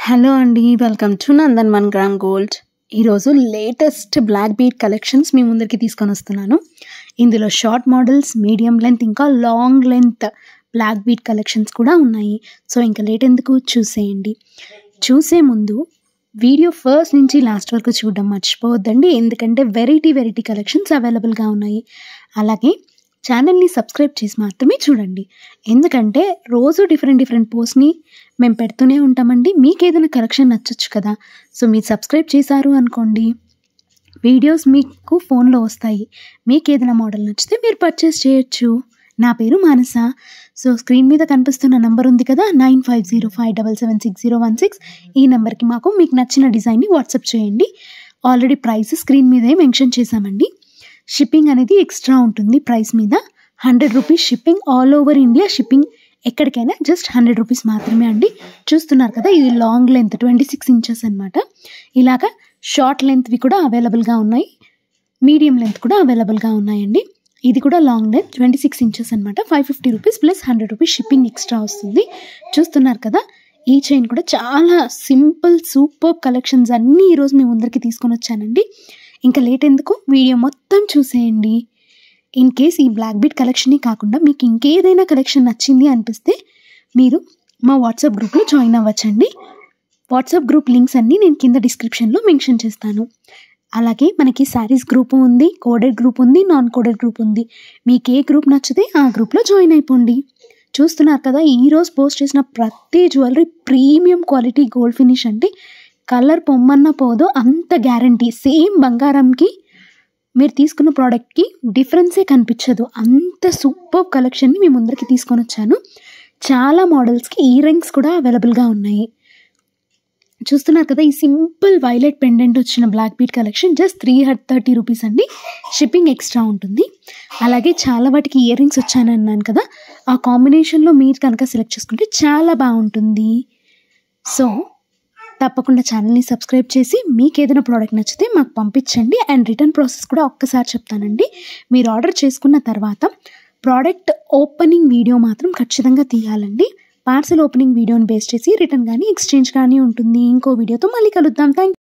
hello అండి welcome to Nandan one gram gold ఈరోజు latest black beat collections మీ ముందరికి తీసుకొని వస్తున్నాను ఇందులో షార్ట్ మోడల్స్ మీడియం లెంత్ ఇంకా long length black beat collections కూడా ఉన్నాయి సో ఇంకా లేట్ ఎందుకు చూసేయండి చూసే ముందు వీడియో ఫస్ట్ నుంచి లాస్ట్ వరకు చూడడం మర్చిపోవద్దండి ఎందుకంటే వెరైటీ వెరైటీ కలెక్షన్స్ అవైలబుల్గా ఉన్నాయి అలాగే ఛానల్ని సబ్స్క్రైబ్ చేసి మాత్రమే చూడండి ఎందుకంటే రోజు డిఫరెంట్ డిఫరెంట్ పోస్ట్ని మేము పెడుతూనే ఉంటామండి మీకు ఏదైనా కలెక్షన్ నచ్చొచ్చు కదా సో మీరు సబ్స్క్రైబ్ చేశారు అనుకోండి వీడియోస్ మీకు ఫోన్లో వస్తాయి మీకు ఏదైనా మోడల్ నచ్చితే మీరు పర్చేస్ చేయొచ్చు నా పేరు మానస సో స్క్రీన్ మీద కనిపిస్తున్న నంబర్ ఉంది కదా nine five zero five double seven six zero one six ఈ నెంబర్కి మాకు మీకు నచ్చిన డిజైన్ని వాట్సాప్ చేయండి ఆల్రెడీ ప్రైస్ స్క్రీన్ మీదే మెన్షన్ చేశామండి షిప్పింగ్ అనేది ఎక్స్ట్రా ఉంటుంది ప్రైస్ మీద hundred rupees shipping all over India shipping ఎక్కడికైనా జస్ట్ హండ్రెడ్ రూపీస్ మాత్రమే అండి చూస్తున్నారు కదా ఇది long length twenty six inches అనమాట ఇలాగా షార్ట్ లెంత్వి కూడా అవైలబుల్గా ఉన్నాయి మీడియం లెంత్ కూడా అవైలబుల్గా ఉన్నాయండి ఇది కూడా long length twenty six inches అనమాట five fifty rupees plus hundred rupees shipping extra వస్తుంది చూస్తున్నారు కదా ఈ చైన్ కూడా చాలా సింపుల్ సూపర్ కలెక్షన్స్ అన్నీ ఈరోజు మీ ముందరికి తీసుకొని వచ్చానండి ఇంకా లేట్ ఎందుకు వీడియో మొత్తం చూసేయండి ఇన్ కేస్ ఈ బ్లాక్ బీట్ కలెక్షనే కాకుండా మీకు ఇంకేదైనా కలెక్షన్ నచ్చింది అనిపిస్తే మీరు మా వాట్సాప్ గ్రూప్లో జాయిన్ అవ్వచ్చండి వాట్సాప్ గ్రూప్ లింక్స్ అన్నీ నేను కింద డిస్క్రిప్షన్లో మెన్షన్ చేస్తాను అలాగే మనకి శారీస్ గ్రూప్ ఉంది కోడెడ్ గ్రూప్ ఉంది నాన్ కోడెడ్ గ్రూప్ ఉంది మీకు ఏ గ్రూప్ నచ్చితే ఆ గ్రూప్లో జాయిన్ అయిపోండి చూస్తున్నారు కదా ఈరోజు పోస్ట్ చేసిన ప్రతి jewellery premium quality gold finish అంటే కలర్ పొమ్మన్న పోదో అంత గ్యారంటీ సేమ్ బంగారంకి మీరు తీసుకున్న ప్రోడక్ట్కి డిఫరెన్సే కనిపించదు అంత సూపర్ కలెక్షన్ని మీ ముందరికి తీసుకొని వచ్చాను చాలా మోడల్స్కి ఇయర్ రింగ్స్ కూడా అవైలబుల్గా ఉన్నాయి చూస్తున్నారు కదా ఈ సింపుల్ వైలెట్ పెండెంట్ వచ్చిన black beat collection just three thirty rupees అండి షిప్పింగ్ ఎక్స్ట్రా ఉంటుంది అలాగే చాలా వాటికి ఇయర్ రింగ్స్ వచ్చాను అన్నాను కదా ఆ కాంబినేషన్లో మీరు కనుక సెలెక్ట్ చేసుకుంటే చాలా బాగుంటుంది సో తప్పకుండా ఛానల్ని సబ్స్క్రైబ్ చేసి మీకు ఏదైనా ప్రోడక్ట్ నచ్చితే మాకు పంపించండి అండ్ రిటర్న్ ప్రాసెస్ కూడా ఒక్కసారి చెప్తానండి మీరు ఆర్డర్ చేసుకున్న తర్వాత ప్రోడక్ట్ ఓపెనింగ్ వీడియో మాత్రం ఖచ్చితంగా తీయాలండి పార్సల్ ఓపెనింగ్ వీడియోని బేస్ చేసి రిటర్న్ కానీ ఎక్స్చేంజ్ కానీ ఉంటుంది ఇంకో వీడియోతో మళ్ళీ కలుద్దాం థ్యాంక్